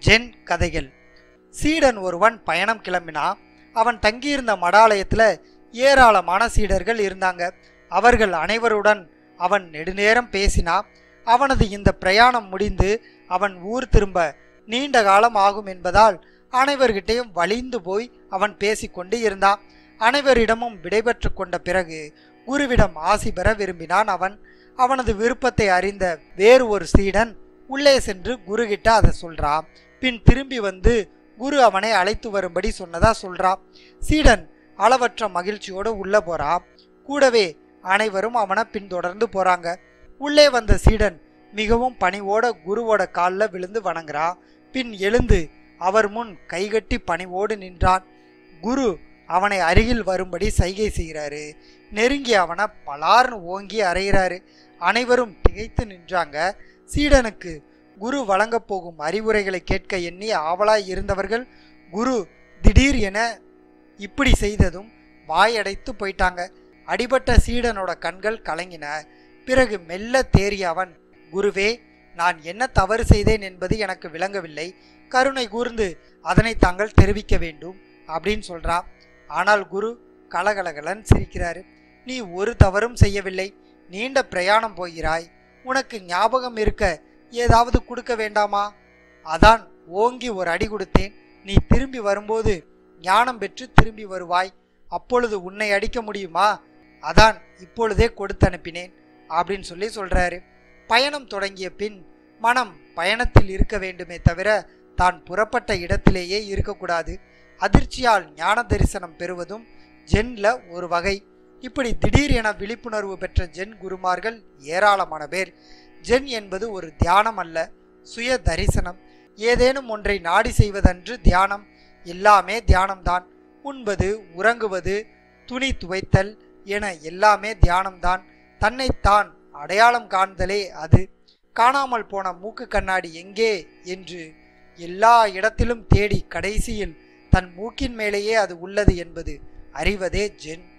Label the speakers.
Speaker 1: gen கதைகள் சீடன் ஒருவன் பயணம் கிளம்பினா அவன் தங்கியிருந்த மடாலயத்துல ஏராளமான சீடர்கள் இருந்தாங்க அவர்கள் அனைவருடன் அவன் நெடுநேரம் பேசினா அவனது இந்த பிரயாணம் முடிந்து அவன் ஊர் திரும்ப நீண்ட காலம் ஆகும் என்பதால் அனைவர்கிட்டையும் வலிந்து போய் அவன் பேசிக்கொண்டு இருந்தான் அனைவரிடமும் விடைபெற்று கொண்ட பிறகு குருவிடம் ஆசி பெற விரும்பினான் அவன் அவனது விருப்பத்தை அறிந்த வேறு ஒரு சீடன் உள்ளே சென்று குருகிட்ட அதை சொல்றான் பின் திரும்பி வந்து குரு அவனை அழைத்து வரும்படி சொன்னதா சொல்றான் சீடன் அளவற்ற மகிழ்ச்சியோடு உள்ள போறான் கூடவே அனைவரும் அவனை பின்தொடர்ந்து போறாங்க உள்ளே வந்த சீடன் மிகவும் பணிவோட குருவோட காலில் விழுந்து வணங்குறான் பின் எழுந்து அவர் முன் கைகட்டி பணிவோடு நின்றான் குரு அவனை அருகில் வரும்படி சைகை செய்கிறாரு நெருங்கி அவனை பலார்னு ஓங்கி அறைகிறாரு அனைவரும் திகைத்து நின்றாங்க சீடனுக்கு குரு வழங்கப் போகும் அறிவுரைகளை கேட்க எண்ணி ஆவலாய் இருந்தவர்கள் குரு திடீர் என இப்படி செய்ததும் வாயடைத்து போயிட்டாங்க அடிபட்ட சீடனோட கண்கள் கலங்கின பிறகு மெல்ல தேறிய அவன் குருவே நான் என்ன தவறு செய்தேன் என்பது எனக்கு விளங்கவில்லை கருணை கூர்ந்து அதனை தாங்கள் தெரிவிக்க வேண்டும் அப்படின்னு சொல்றான் ஆனால் குரு கலகலகலன் சிரிக்கிறாரு நீ ஒரு தவறும் செய்யவில்லை நீண்ட பிரயாணம் போகிறாய் உனக்கு ஞாபகம் இருக்க ஏதாவது கொடுக்க வேண்டாமா அதான் ஓங்கி ஒரு அடி கொடுத்தேன் நீ திரும்பி வரும்போது ஞானம் பெற்று திரும்பி வருவாய் அப்பொழுது உன்னை அடிக்க முடியுமா அதான் இப்பொழுதே கொடுத்து அனுப்பினேன் அப்படின்னு சொல்லி சொல்றாரு பயணம் தொடங்கிய பின் மனம் பயணத்தில் இருக்க வேண்டுமே தவிர தான் புறப்பட்ட இடத்திலேயே இருக்கக்கூடாது அதிர்ச்சியால் ஞான தரிசனம் பெறுவதும் ஜென்ல ஒரு வகை இப்படி திடீர் என விழிப்புணர்வு பெற்ற ஜென் குருமார்கள் ஏராளமான பேர் ஜென் என்பது ஒரு தியானம் அல்ல சுய தரிசனம் ஏதேனும் ஒன்றை நாடி செய்வதன்று தியானம் எல்லாமே தியானம்தான் உண்பது உறங்குவது துணி துவைத்தல் என எல்லாமே தியானம்தான் தன்னைத்தான் அடையாளம் காண்தலே அது காணாமல் போன மூக்கு கண்ணாடி எங்கே என்று எல்லா இடத்திலும் தேடி கடைசியில் தன் மூக்கின் மேலேயே அது உள்ளது என்பது அறிவதே ஜென்